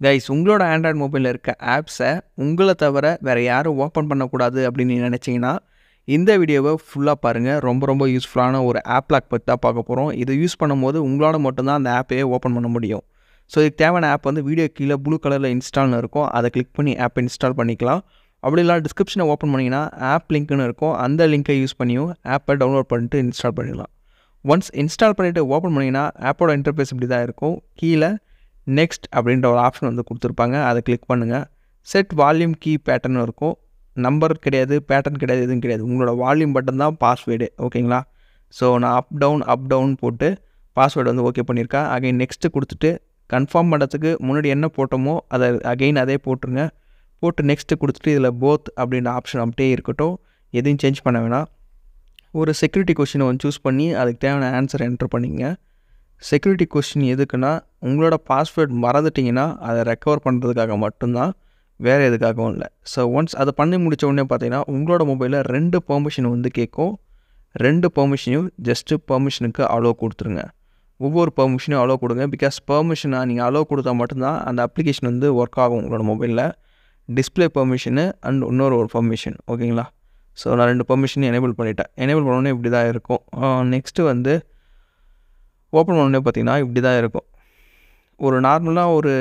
guys உங்களோட Android மொபைலில் இருக்க ஆப்ஸை உங்களை தவிர வேறு யாரும் ஓப்பன் பண்ணக்கூடாது அப்படின்னு நீங்கள் நினச்சிங்கன்னா இந்த வீடியோவை ஃபுல்லாக பாருங்கள் ரொம்ப ரொம்ப யூஸ்ஃபுல்லான ஒரு ஆப் லாக் பற்றி தான் பார்க்க போகிறோம் இதை யூஸ் பண்ணும்போது உங்களால் மட்டும்தான் அந்த ஆப்பையே ஓப்பன் பண்ண முடியும் ஸோ இதுக்கு தேவையான ஆப் வந்து வீடியோ கீழே ப்ளூ கலரில் இன்ஸ்டால்னு இருக்கும் அதை கிளிக் பண்ணி ஆப்பை இன்ஸ்டால் பண்ணிக்கலாம் அப்படி இல்லை டிஸ்கிரிப்ஷனை ஓப்பன் பண்ணிங்கன்னா ஆப் லிங்க்னு இருக்கும் அந்த லிங்க்கை யூஸ் பண்ணியும் ஆப்பை டவுன்லோட் பண்ணிட்டு இன்ஸ்டால் பண்ணிடலாம் ஒன்ஸ் இன்ஸ்டால் பண்ணிவிட்டு ஓப்பன் பண்ணிங்கன்னா ஆப்போட இன்டர்ஃபேஸ் இப்படி தான் இருக்கும் கீழே நெக்ஸ்ட் அப்படின்ற ஒரு ஆப்ஷன் வந்து கொடுத்துருப்பாங்க அதை கிளிக் பண்ணுங்கள் செட் வால்யூம் கீ பேட்டர்ன் இருக்கும் நம்பர் கிடையாது பேட்டர்ன் கிடையாது எதுவும் கிடையாது உங்களோட வால்யூம் பட்டன் தான் பாஸ்வேர்டு ஓகேங்களா ஸோ நான் அப் டவுன் அப் டவுன் போட்டு பாஸ்வேர்டு வந்து ஓகே பண்ணியிருக்கேன் அகைன் நெக்ஸ்ட்டு கொடுத்துட்டு கன்ஃபார்ம் பண்ணுறதுக்கு முன்னாடி என்ன போட்டோமோ அதை அகைன் அதே போட்டுருங்க போட்டு நெக்ஸ்ட்டு கொடுத்துட்டு இதில் போத் அப்படின்ற ஆப்ஷன் அப்படியே இருக்கட்டும் எதையும் சேஞ்ச் பண்ண வேணாம் ஒரு செக்யூரிட்டி கொஷினை வந்து சூஸ் பண்ணி அதுக்கு தேவையான ஆன்சர் என்டர் பண்ணிங்க செக்யூரிட்டி கொஸ்டின் எதுக்குன்னா உங்களோட பாஸ்வேர்ட் மறந்துட்டிங்கன்னா அதை ரெக்கவர் பண்ணுறதுக்காக மட்டும்தான் வேறு எதுக்காகவும் இல்லை ஸோ ஒன்ஸ் அதை பண்ணி முடித்த உடனே பார்த்தீங்கன்னா உங்களோட மொபைலில் ரெண்டு பெர்மிஷன் வந்து கேட்கும் ரெண்டு பெர்மிஷனையும் ஜஸ்ட்டு பெர்மிஷனுக்கு அலோவ் கொடுத்துருங்க ஒவ்வொரு பெர்மிஷனையும் அலோவ் கொடுங்க பிகாஸ் பெர்மிஷனாக நீங்கள் அலோவ் கொடுத்தா மட்டும்தான் அந்த அப்ளிகேஷன் வந்து ஒர்க் ஆகும் உங்களோட மொபைலில் டிஸ்பிளே பெர்மிஷனு அண்ட் இன்னொரு ஒரு பெர்மிஷன் ஓகேங்களா ஸோ நான் ரெண்டு பெர்மிஷனையும் எனேபிள் பண்ணிட்டேன் எனேபிள் பண்ணோன்னே இப்படி தான் இருக்கும் நெக்ஸ்ட்டு வந்து ஓப்பன் பண்ணோடனே பார்த்தீங்கன்னா இப்படி தான் இருக்கும் ஒரு நார்மலாக ஒரு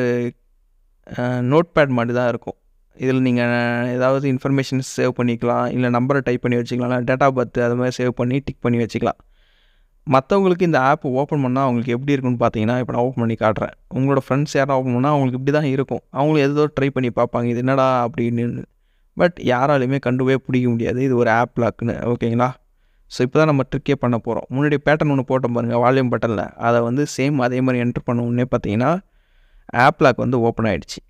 நோட் பேட் மாதிரி தான் இருக்கும் இதில் நீங்கள் ஏதாவது இன்ஃபர்மேஷன் சேவ் பண்ணிக்கலாம் இல்லை நம்பரை டைப் பண்ணி வச்சுக்கலாம் இல்லை டேட்டா பர்த் அது மாதிரி சேவ் பண்ணி டிக் பண்ணி வச்சுக்கலாம் மற்றவங்களுக்கு இந்த ஆப் ஓப்பன் பண்ணால் அவங்களுக்கு எப்படி இருக்குன்னு பார்த்தீங்கன்னா இப்போ நான் ஓப்பன் பண்ணி காட்டுறேன் உங்களோட ஃப்ரெண்ட்ஸ் யாரும் ஓப்பன் பண்ணால் அவங்களுக்கு இப்படி தான் இருக்கும் அவங்களும் ஏதோ ட்ரை பண்ணி பார்ப்பாங்க இது என்னடா அப்படின்னு பட் யாராலையுமே கண்டுவே பிடிக்க முடியாது இது ஒரு ஆப் லாக்குன்னு ஓகேங்களா ஸோ இப்போ தான் நம்ம ட்ரிக்கே பண்ண போகிறோம் முன்னாடி பேட்டர்ன் ஒன்று போட்டோம் பாருங்கள் வால்யூம் பட்டனில் அதை வந்து சேம் அதே மாதிரி என்ட்ரு பண்ண உடனே பார்த்தீங்கன்னா ஆப் லாக் வந்து ஓப்பன் ஆகிடுச்சு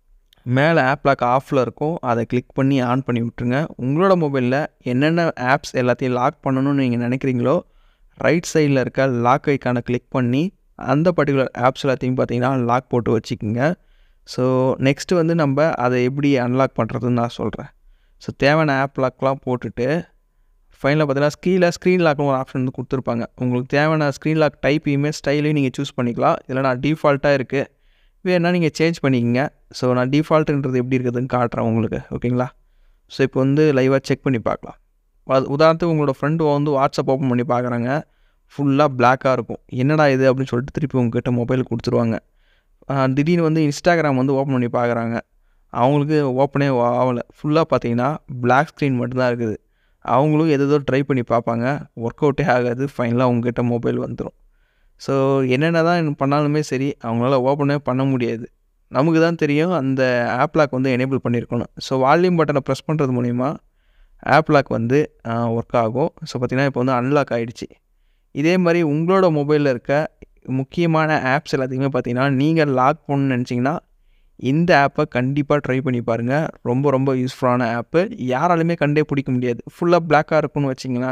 மேலே ஆப் லாக் ஆஃபில் இருக்கும் அதை கிளிக் பண்ணி ஆன் பண்ணி விட்ருங்க உங்களோட மொபைலில் என்னென்ன ஆப்ஸ் எல்லாத்தையும் லாக் பண்ணணும்னு நீங்கள் நினைக்கிறீங்களோ ரைட் சைடில் இருக்க லாக் ஐக்கானை கிளிக் பண்ணி அந்த பர்டிகுலர் ஆப்ஸ் எல்லாத்தையும் பார்த்தீங்கன்னா லாக் போட்டு வச்சுக்கோங்க ஸோ நெக்ஸ்ட்டு வந்து நம்ம அதை எப்படி அன்லாக் பண்ணுறதுன்னு நான் சொல்கிறேன் ஸோ தேவையான ஆப் லாக்லாம் போட்டுட்டு ஃபைனலாக பார்த்தீங்கன்னா ஸ்க்ரீனில் ஸ்க்ரீன் லாக்னு ஒரு ஆப்ஷன் வந்து கொடுத்துருப்பாங்க உங்களுக்கு தேவையான ஸ்க்ரீன் லாக் டைப்பையுமே ஸ்டைலையும் நீங்கள் சூஸ் பண்ணிக்கலாம் இதில் நான் டிஃபால்ட்டாக இருக்குது வேணால் நீங்கள் சேஞ்ச் பண்ணிக்கோங்க ஸோ நான் டிஃபால்ட்டுன்றது எப்படி இருக்குதுன்னு காட்டுறேன் உங்களுக்கு ஓகேங்களா ஸோ இப்போ வந்து லைவாக செக் பண்ணி பார்க்கலாம் அது உதாரணத்துக்கு உங்களோட ஃப்ரெண்டு வந்து வாட்ஸ்அப் ஓப்பன் பண்ணி பார்க்குறாங்க ஃபுல்லாக பிளாக்காக இருக்கும் என்னடா இது அப்படின்னு சொல்லிட்டு திருப்பி உங்ககிட்ட மொபைல் கொடுத்துருவாங்க திடீர்னு வந்து இன்ஸ்டாகிராம் வந்து ஓப்பன் பண்ணி பார்க்குறாங்க அவங்களுக்கு ஓப்பனே ஆகலை ஃபுல்லாக பார்த்தீங்கன்னா பிளாக் ஸ்க்ரீன் மட்டும்தான் இருக்குது அவங்களும் எதோ ட்ரை பண்ணி பார்ப்பாங்க ஒர்க் அவுட்டே ஆகாது ஃபைனலாக உங்ககிட்ட மொபைல் வந்துடும் ஸோ என்னென்ன தான் பண்ணாலுமே சரி அவங்களால ஓப்பனே பண்ண முடியாது நமக்கு தான் தெரியும் அந்த ஆப் லாக் வந்து எனேபிள் பண்ணியிருக்கணும் ஸோ வால்யூம் பட்டனை ப்ரெஸ் பண்ணுறது மூலிமா ஆப் லாக் வந்து ஒர்க் ஆகும் ஸோ பார்த்திங்கன்னா இப்போ வந்து அன்லாக் ஆகிடுச்சு இதே மாதிரி உங்களோட மொபைலில் இருக்க முக்கியமான ஆப்ஸ் எல்லாத்தையுமே பார்த்தீங்கன்னா நீங்கள் லாக் பண்ணணும்னு நினச்சிங்கன்னா இந்த ஆப்பை கண்டிப்பாக ட்ரை பண்ணி பாருங்கள் ரொம்ப ரொம்ப யூஸ்ஃபுல்லான ஆப்பு யாராலுமே கண்டே பிடிக்க முடியாது ஃபுல்லாக பிளாக்காக இருக்குன்னு வச்சிங்களேன்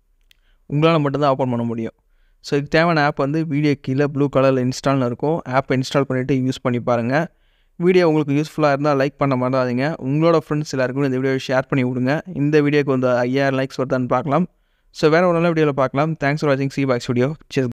உங்களால் மட்டும்தான் ஓப்பன் பண்ண முடியும் ஸோ இதுக்கு தேவையான ஆப் வந்து வீடியோ கீழே ப்ளூ கலரில் இன்ஸ்டால்னு இருக்கும் ஆப்பை இன்ஸ்டால் பண்ணிவிட்டு யூஸ் பண்ணி பாருங்கள் வீடியோ உங்களுக்கு யூஸ்ஃபுல்லாக இருந்தால் லைக் பண்ண மறந்துடாதீங்க உங்களோட ஃப்ரெண்ட்ஸ் எல்லாருக்கும் இந்த வீடியோவை ஷேர் பண்ணி விடுங்க இந்த வீடியோக்கு வந்து ஐயாயிரம் லைக்ஸ் வருதான்னு பார்க்கலாம் ஸோ வேறு ஒரு நல்ல வீடியோவில் பார்க்கலாம் தேங்க்ஸ் ஃபார் வாட்சிங் சி பாக்ஸ் வீடியோ செஸ்